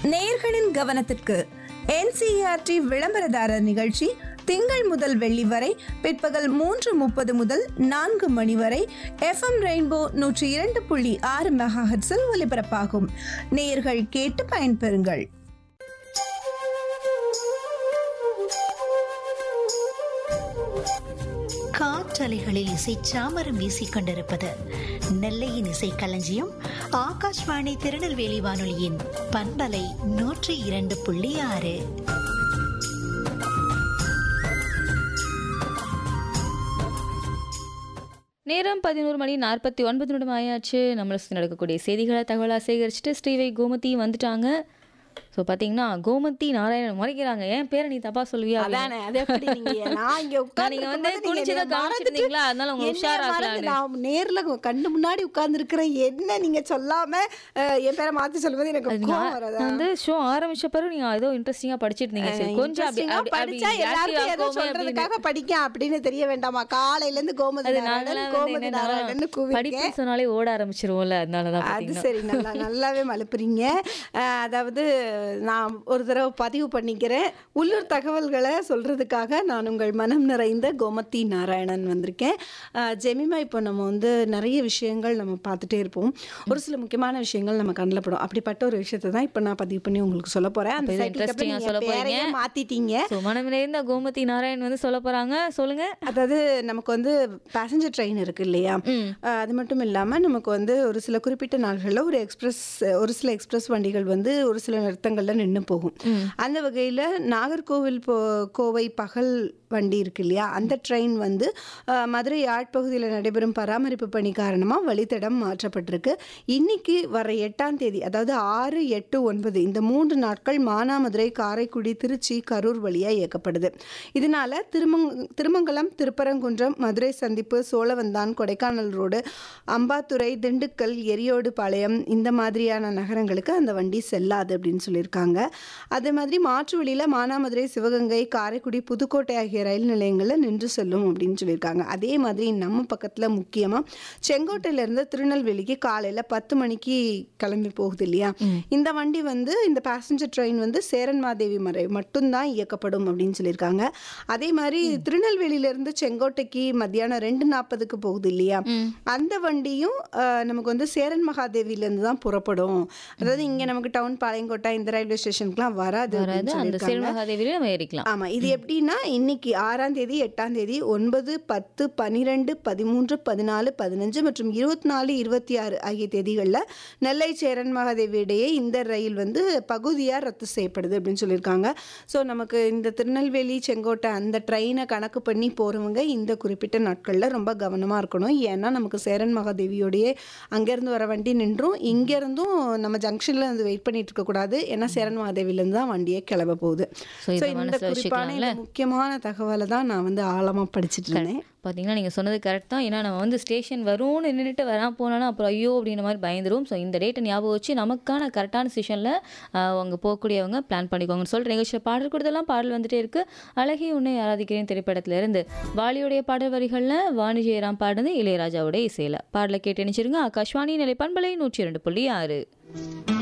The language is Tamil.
நேயர்களின் கவனத்திற்கு என்சிஆர்டி விளம்பரதாரர் நிகழ்ச்சி திங்கள் முதல் வெள்ளி வரை பிற்பகல் மூன்று முப்பது முதல் நான்கு மணி வரை எஃப்எம் ரெயின்போ நூற்றி இரண்டு புள்ளி ஆறு மெகாஹெட்ஸில் ஒலிபரப்பாகும் நேயர்கள் கேட்டு பயன்பெறுங்கள் காற்றலைகளில் இசை சாமரம் வீசிக் கொண்டிருப்பது நெல்லையின் இசை களஞ்சியம் ஆகாஷ்வாணி திருநெல்வேலி வானொலியின் பண்பலை நூற்றி இரண்டு புள்ளி ஆறு நேரம் பதினோரு மணி நாற்பத்தி ஒன்பது நிமிடம் ஆயாச்சு நம்மளை சுற்றி நடக்கக்கூடிய செய்திகளை தகவலாக சேகரிச்சுட்டு ஸ்ரீவை கோமதி வந்துட்டாங்க ஸோ பார்த்தீங்கன்னா கோமதி நாராயணன் முறைக்கிறாங்க ஏன் பேரை நீ தப்பா சொல்லுவியா அப்படின்னு. அதானே அது எப்படி நீங்க நான் இங்க உட்கார்ந்து நீங்க வந்து குனிஞ்சதை கவனிச்சிருந்தீங்களா? அதனால உங்களை உஷாராக்கலாம்னு. நான் நேர்ல உங்க கண்ணு முன்னாடி உட்கார்ந்து இருக்கிறேன் என்ன நீங்க சொல்லாம அஹ், என் பேரை மாத்தி சொல்லும்போது எனக்கு அது கோவம் நான் வராதா? நான் வந்து ஷோ ஆரம்பிச்ச பிறகு நீங்க ஏதோ இன்ட்ரெஸ்டிங்கா படிச்சிட்டு இருந்தீங்க சரி கொஞ்சம் அப்படி Interesting-ஆ அப்படி- அப்படி படிச்சா active எல்லாருக்கும் ஏதோ ஆக்குவோமே அப்படின்னு. சொல்றதுக்காக படிக்க அப்படின்னு தெரிய வேண்டாமா காலையில இருந்து கோமதி அது நாராயணன் நாங்களாம் கோமதி வந்து என்னன்னா நாராயணன் கூவிருக்கேன் படிப்புன்னு சொன்னாலே ஓட ஆரம்பிச்சிருவோம்ல அதனாலதான் அது பாத்தீங்கன்னா சரி நல்லா நல்லாவே மலுப்புறீங்க அஹ், அதாவது நான் ஒரு தடவை பதிவு பண்ணிக்கிறேன் உள்ளூர் தகவல்களை சொல்றதுக்காக நான் உங்கள் மனம் நிறைந்த கோமதி நாராயணன் வந்திருக்கேன் அஹ், ஜெமிமா இப்போ நம்ம வந்து நிறைய விஷயங்கள் நம்ம பார்த்துட்டே இருப்போம் ஒரு சில முக்கியமான விஷயங்கள் நம்ம கண்ணில் படும் அப்படிப்பட்ட ஒரு விஷயத்தை தான் இப்போ நான் பதிவு பண்ணி உங்களுக்கு சொல்ல போறேன் அந்த அப்ப இது சைக்கிளுக்கு அப்புறம் interesting-ஆ நீங்க சொல்ல பேரையே போறீங்க. மாத்திட்டீங்க ஸோ மனம் நிறைந்த கோமதி நாராயண் வந்து சொல்ல போறாங்க சொல்லுங்க அதாவது நமக்கு வந்து பேசஞ்சர் ட்ரெயின் இருக்கு இல்லையா ம். அஹ் அது மட்டும் இல்லாமல் நமக்கு வந்து ஒரு சில குறிப்பிட்ட நாள்களில் ஒரு எக்ஸ்பிரஸ் ஒரு சில எக்ஸ்பிரஸ் வண்டிகள் வந்து ஒரு சில நிறுத்தங்களில் நின்று போகும் அந்த வகையில் நாகர்கோவில் போ கோவை பகல் வண்டி இருக்கு இல்லையா அந்த ட்ரெயின் வந்து அஹ், மதுரை ஆட்பகுதியில் நடைபெறும் பராமரிப்பு பணி காரணமாக வழித்தடம் மாற்றப்பட்டிருக்கு இன்னைக்கு வர எட்டாம் தேதி அதாவது ஆறு எட்டு ஒன்பது இந்த மூன்று நாட்கள் மானாமதுரை காரைக்குடி திருச்சி கரூர் வழியாக இயக்கப்படுது இதனால திருமங் திருமங்கலம் திருப்பரங்குன்றம் மதுரை சந்திப்பு சோழவந்தான் கொடைக்கானல் ரோடு அம்பாத்துறை திண்டுக்கல் எரியோடு பாளையம் இந்த மாதிரியான நகரங்களுக்கு அந்த வண்டி செல்லாது அப்படின்னு சொல்லியிருக்காங்க அதே மாதிரி மாற்று வழியில் மானாமதுரை சிவகங்கை காரைக்குடி புதுக்கோட்டை ஆகிய ரயில் நிலையங்களில் நின்று செல்லும் அப்படின்னு சொல்லியிருக்காங்க அதே மாதிரி நம்ம பக்கத்தில் முக்கியமாக செங்கோட்டையிலேருந்து திருநெல்வேலிக்கு காலையில் பத்து மணிக்கு கிளம்பி போகுது இல்லையா இந்த வண்டி வந்து இந்த பேசஞ்சர் ட்ரெயின் வந்து சேரன்மாதேவி மறை மட்டும்தான் இயக்கப்படும் அப்படின்னு சொல்லியிருக்காங்க அதே மாதிரி திருநெல்வேலியிலேருந்து செங்கோட்டைக்கு மத்தியானம் ரெண்டு நாற்பதுக்கு போகுது இல்லையா அந்த வண்டியும் அஹ், நமக்கு வந்து சேரன் மகாதேவியிலேருந்து தான் புறப்படும் அதாவது இங்கே நமக்கு டவுன் பாளையங்கோட்டை இந்த ரயில்வே ஸ்டேஷனுக்குலாம் வராது வராது அப்படின்னு அந்த சொல்லியிருக்காங்க சிறுமகாதேவியில நம்ம ஏறிக்கலாம் ஆமா இது எப்படின்னா இன்னைக்கு ஆறாம் தேதி எட்டாம் தேதி ஒன்பது பத்து பன்னிரெண்டு பதிமூன்று பதினாலு பதினஞ்சு மற்றும் இருபத்தி நாலு இருபத்தி ஆறு ஆகிய தேதிகளில் நெல்லை சேரன் மகாதேவி இடையே இந்த ரயில் வந்து பகுதியாக ரத்து செய்யப்படுது அப்படின்னு சொல்லியிருக்காங்க ஸோ நமக்கு இந்த திருநெல்வேலி செங்கோட்டை அந்த ட்ரெயினை கணக்கு பண்ணி போகிறவங்க இந்த குறிப்பிட்ட நாட்களில் ரொம்ப கவனமாக இருக்கணும் ஏன்னா நமக்கு சேரன் மகாதேவியோடையே அங்கேருந்து வர வண்டி நின்றும் இங்கேருந்தும் நம்ம ஜங்ஷனில் வந்து வெயிட் பண்ணிட்டு இருக்கக்கூடாது ஏன்னா சேரன் மகாதேவிலேருந்து தான் வண்டியே கிளம்ப போகுது ஸோ ஸோ இதை இந்த மனசில் குறிப்பான வச்சுக்கலாம்ல இந்த முக்கியமான தகவலை தான் நான் வந்து ஆழமா படிச்சிட்டு இருந்தேன் பார்த்தீங்கன்னா நீங்கள் சொன்னது கரெக்ட் தான் ஏன்னா நம்ம வந்து ஸ்டேஷன் வரும்னு நின்றுட்டு வரா போனாலும் அப்புறம் ஐயோ அப்படின்ற மாதிரி பயந்துரும் ஸோ இந்த டேட்டை ஞாபகம் வச்சு நமக்கான கரெக்டான ஸ்டேஷனில் அவங்க போகக்கூடியவங்க பிளான் பண்ணிக்கோங்கன்னு சொல்கிற நிகழ்ச்சியில் பாடல் கொடுத்தெல்லாம் பாடல் வந்துட்டே இருக்கு அழகிய உன்னை ஆராதிக்கிறேன் திரைப்படத்துல இருந்து வாலியுடைய பாடல் வரிகளில் வாணி ஜெயராம் பாடுனது இளையராஜாவுடைய இசையில் பாடலை கேட்டு நினைச்சிருங்க ஆகாஷ்வாணி நிலை பண்பலை நூற்றி இரண்டு புள்ளி ஆறு